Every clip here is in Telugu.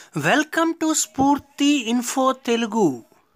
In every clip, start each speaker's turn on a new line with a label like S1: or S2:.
S1: welcome to Spoorthi info Telugu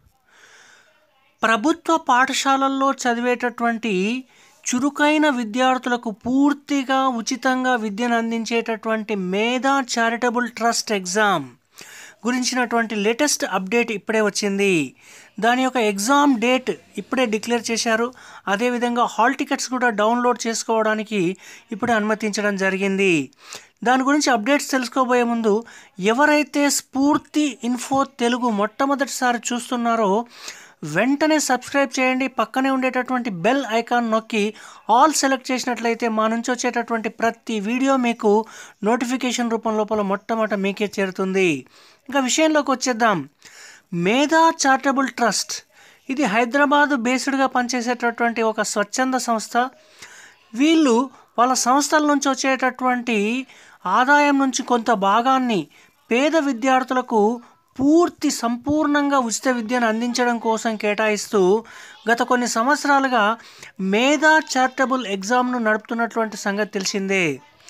S1: ప్రభుత్వ పాఠశాలల్లో చదివేటటువంటి చురుకైన విద్యార్థులకు పూర్తిగా ఉచితంగా విద్యను అందించేటటువంటి మేధా చారిటబుల్ ట్రస్ట్ ఎగ్జామ్ గురించినటువంటి లేటెస్ట్ అప్డేట్ ఇప్పుడే వచ్చింది దాని యొక్క ఎగ్జామ్ డేట్ ఇప్పుడే డిక్లేర్ చేశారు అదేవిధంగా హాల్ టికెట్స్ కూడా డౌన్లోడ్ చేసుకోవడానికి ఇప్పుడే అనుమతించడం జరిగింది దాని గురించి అప్డేట్స్ తెలుసుకోబోయే ముందు ఎవరైతే స్ఫూర్తి ఇన్ఫో తెలుగు మొట్టమొదటిసారి చూస్తున్నారో వెంటనే సబ్స్క్రైబ్ చేయండి పక్కనే ఉండేటటువంటి బెల్ ఐకాన్ నొక్కి ఆల్ సెలెక్ట్ చేసినట్లయితే మా నుంచి వచ్చేటటువంటి ప్రతి వీడియో మీకు నోటిఫికేషన్ రూపం లోపల మొట్టమొదట మీకే చేరుతుంది ఇంకా విషయంలోకి వచ్చేద్దాం మేధా చారిటబుల్ ట్రస్ట్ ఇది హైదరాబాద్ బేస్డ్గా పనిచేసేటటువంటి ఒక స్వచ్ఛంద సంస్థ వీళ్ళు వాళ్ళ సంస్థల నుంచి వచ్చేటటువంటి ఆదాయం నుంచి కొంత భాగాన్ని పేద విద్యార్థులకు పూర్తి సంపూర్ణంగా ఉచిత విద్యను అందించడం కోసం కేటాయిస్తూ గత కొన్ని సంవత్సరాలుగా మేధా చారిటబుల్ ఎగ్జామ్ను నడుపుతున్నటువంటి సంగతి తెలిసిందే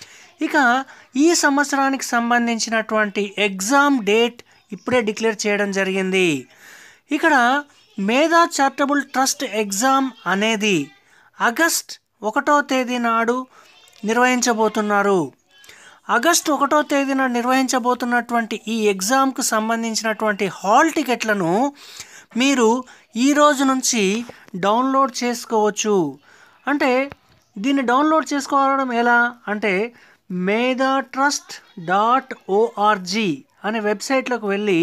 S1: ఇక ఈ సంవత్సరానికి సంబంధించినటువంటి ఎగ్జామ్ డేట్ ఇప్పుడే డిక్లేర్ చేయడం జరిగింది ఇక్కడ మేధా చారిటబుల్ ట్రస్ట్ ఎగ్జామ్ అనేది ఆగస్ట్ ఒకటో తేదీ నాడు నిర్వహించబోతున్నారు ఆగస్టు ఒకటో తేదీన నిర్వహించబోతున్నటువంటి ఈ ఎగ్జామ్కు సంబంధించినటువంటి హాల్ టికెట్లను మీరు ఈ రోజు నుంచి డౌన్లోడ్ చేసుకోవచ్చు అంటే దీన్ని డౌన్లోడ్ చేసుకోవడం ఎలా అంటే మేధా ట్రస్ట్ డాట్ ఓఆర్జీ అనే వెబ్సైట్లోకి వెళ్ళి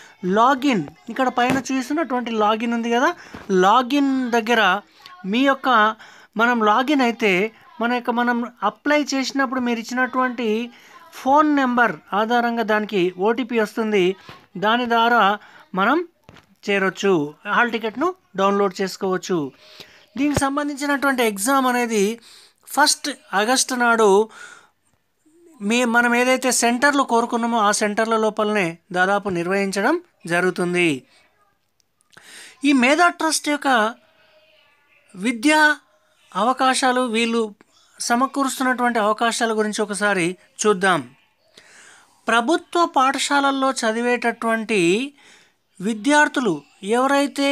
S1: లాగిన్ ఇక్కడ పైన చూస్తున్నటువంటి లాగిన్ ఉంది కదా లాగిన్ దగ్గర మీ యొక్క మనం లాగిన్ అయితే మన యొక్క మనం అప్లై చేసినప్పుడు మీరు ఇచ్చినటువంటి ఫోన్ నెంబర్ ఆధారంగా దానికి ఓటీపీ వస్తుంది దాని ద్వారా మనం చేరొచ్చు హాల్ టికెట్ను డౌన్లోడ్ చేసుకోవచ్చు దీనికి సంబంధించినటువంటి ఎగ్జామ్ అనేది ఫస్ట్ ఆగస్టు నాడు మీ మనం ఏదైతే సెంటర్లు కోరుకున్నామో ఆ సెంటర్ల లోపలనే దాదాపు నిర్వహించడం జరుగుతుంది ఈ మేధా ట్రస్ట్ యొక్క విద్యా అవకాశాలు వీళ్ళు సమకూరుస్తున్నటువంటి అవకాశాల గురించి ఒకసారి చూద్దాం ప్రభుత్వ పాఠశాలల్లో చదివేటటువంటి విద్యార్థులు ఎవరైతే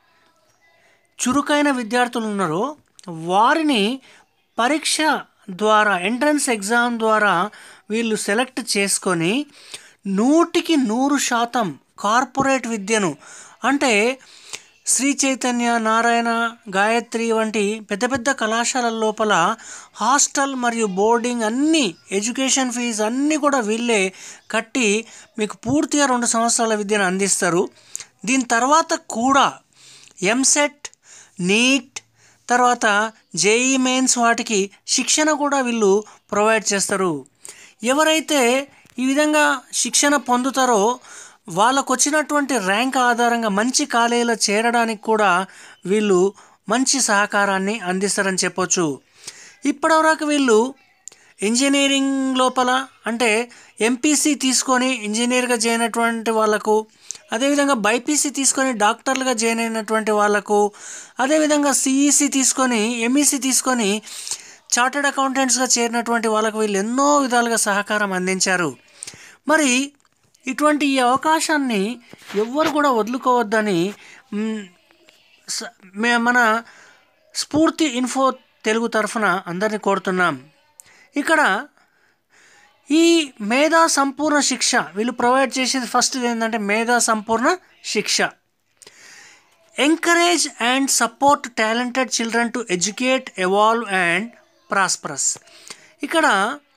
S1: చురుకైన విద్యార్థులు ఉన్నారో వారిని పరీక్ష ద్వారా ఎంట్రన్స్ ఎగ్జామ్ ద్వారా వీళ్ళు సెలెక్ట్ చేసుకొని నూటికి నూరు శాతం కార్పొరేట్ విద్యను అంటే శ్రీ చైతన్య నారాయణ గాయత్రి వంటి పెద్ద పెద్ద కళాశాలల లోపల హాస్టల్ మరియు బోర్డింగ్ అన్ని ఎడ్యుకేషన్ ఫీజు అన్నీ కూడా వీళ్ళే కట్టి మీకు పూర్తిగా రెండు సంవత్సరాల విద్యను అందిస్తారు దీని తర్వాత కూడా ఎంసెట్ నీట్ తర్వాత జేఈ మెయిన్స్ వాటికి శిక్షణ కూడా వీళ్ళు ప్రొవైడ్ చేస్తారు ఎవరైతే ఈ విధంగా శిక్షణ పొందుతారో వాళ్ళకు వచ్చినటువంటి ర్యాంక్ ఆధారంగా మంచి కాలేజీలో చేరడానికి కూడా వీళ్ళు మంచి సహకారాన్ని అందిస్తారని చెప్పొచ్చు ఇప్పటివరకు వీళ్ళు ఇంజనీరింగ్ లోపల అంటే ఎంపీసీ తీసుకొని ఇంజనీర్గా చేయనటువంటి వాళ్ళకు అదేవిధంగా బైపీసీ తీసుకొని డాక్టర్లుగా జాయిన్ అయినటువంటి వాళ్ళకు అదేవిధంగా సిఈసి తీసుకొని ఎంఈసి తీసుకొని చార్టెడ్ అకౌంటెంట్స్గా చేరినటువంటి వాళ్ళకు వీళ్ళు ఎన్నో విధాలుగా సహకారం అందించారు మరి ఇటువంటి ఈ అవకాశాన్ని ఎవ్వరు కూడా వదులుకోవద్దని మన స్ఫూర్తి ఇన్ఫో తెలుగు తరఫున అందరినీ కోరుతున్నాం ఇక్కడ ఈ మేధా సంపూర్ణ శిక్ష వీళ్ళు ప్రొవైడ్ చేసేది ఫస్ట్ ఏంటంటే మేధా సంపూర్ణ శిక్ష encourage and support talented children to educate evolve and prosperous ఇక్కడ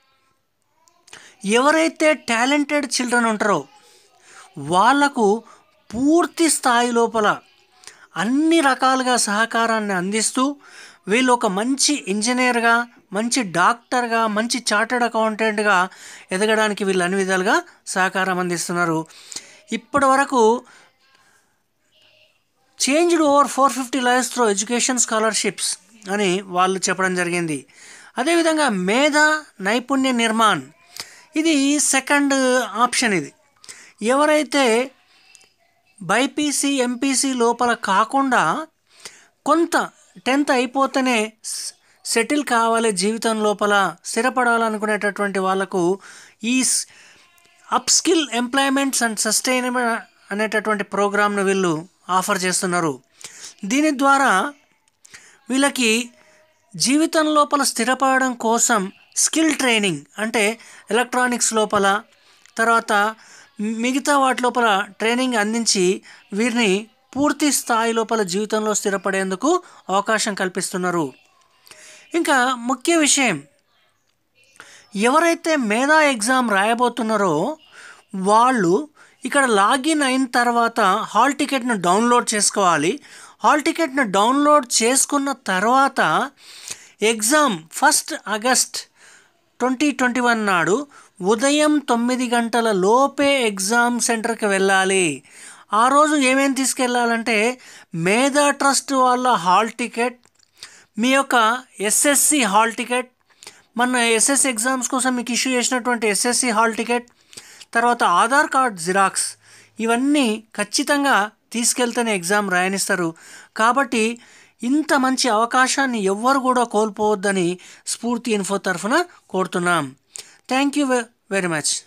S1: ఎవరైతే టాలెంటెడ్ చిల్డ్రన్ ఉంటారో వాళ్లకు పూర్తి స్థాయి లోపల అన్ని రకాలుగా సహకారాన్ని అందిస్తూ వీళ్ళు ఒక మంచి ఇంజనీర్గా మంచి డాక్టర్గా మంచి చార్టెడ్ అకౌంటెంట్గా ఎదగడానికి వీళ్ళు అన్ని విధాలుగా సహకారం అందిస్తున్నారు ఇప్పటి వరకు changed over four fifty lives through education scholarships అని వాళ్ళు చెప్పడం జరిగింది అదేవిధంగా మేధా నైపుణ్య నిర్మాణ్ ఇది సెకండ్ ఆప్షన్ ఇది ఎవరైతే బైపీసీ ఎంపీసీ లోపల కాకుండా కొంత టెన్త్ అయిపోతేనే సెటిల్ కావాలి జీవితం లోపల స్థిరపడాలనుకునేటటువంటి వాళ్ళకు ఈ up skill employments and sustainable అనేటటువంటి ప్రోగ్రామ్ను వీళ్ళు ఆఫర్ చేస్తున్నారు దీని ద్వారా వీళ్ళకి జీవితం లోపల స్థిరపడడం కోసం స్కిల్ ట్రైనింగ్ అంటే ఎలక్ట్రానిక్స్ లోపల తర్వాత మిగతా వాటి లోపల ట్రైనింగ్ అందించి వీరిని పూర్తి స్థాయి లోపల జీవితంలో స్థిరపడేందుకు అవకాశం కల్పిస్తున్నారు ఇంకా ముఖ్య విషయం ఎవరైతే మేధా ఎగ్జామ్ రాయబోతున్నారో వాళ్ళు ఇక్కడ లాగిన్ అయిన తర్వాత హాల్ టికెట్ను డౌన్లోడ్ చేసుకోవాలి హాల్ టికెట్ను డౌన్లోడ్ చేసుకున్న తర్వాత exam first August twenty twenty one నాడు ఉదయం తొమ్మిది గంటల లోపే ఎగ్జామ్ సెంటర్కి వెళ్ళాలి ఆ రోజు ఏమేమి తీసుకెళ్ళాలంటే మేధా ట్రస్ట్ వాళ్ళ హాల్ టికెట్ మీ యొక్క ఎస్ఎస్సి హాల్ టికెట్ మన ఎస్ఎస్సి ఎగ్జామ్స్ కోసం మీకు ఇష్యూ చేసినటువంటి ఎస్ఎస్సి హాల్ టికెట్ తర్వాత ఆధార్ కార్డ్ జిరాక్స్ ఇవన్నీ ఖచ్చితంగా తీసుకెళ్తేనే ఎగ్జామ్ రాయనిస్తారు కాబట్టి ఇంత మంచి అవకాశాన్ని ఎవ్వరు కూడా కోల్పోవద్దని స్ఫూర్తి ఇన్ఫో తరఫున కోరుతున్నాం థ్యాంక్ యూ వెరీ మచ్